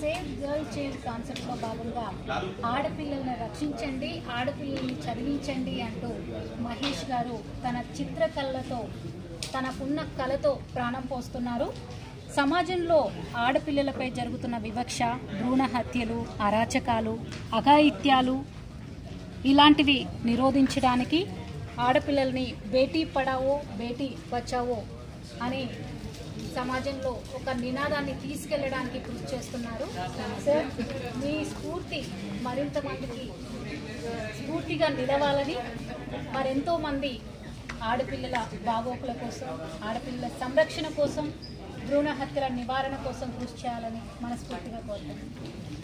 save girl child కాన్సెప్ట్లో భాగంగా ఆడపిల్లల్ని రక్షించండి ఆడపిల్లల్ని చదివించండి అంటూ మహేష్ గారు తన చిత్రకళతో తనకున్న కళతో ప్రాణం పోస్తున్నారు సమాజంలో ఆడపిల్లలపై జరుగుతున్న వివక్ష భ్రూణ హత్యలు అరాచకాలు అఘాయిత్యాలు ఇలాంటివి నిరోధించడానికి ఆడపిల్లల్ని బేటీ పడావో బేటీ బచావో అని సమాజంలో ఒక నినాదాన్ని తీసుకెళ్ళడానికి కృషి చేస్తున్నారు సార్ మీ స్ఫూర్తి మరింత మందికి స్ఫూర్తిగా నిలవాలని మరెంతో మంది ఆడపిల్లల బాగోకుల కోసం ఆడపిల్లల సంరక్షణ కోసం భ్రూణ హత్యల నివారణ కోసం కృషి చేయాలని మనస్ఫూర్తిగా కోరుతున్నాను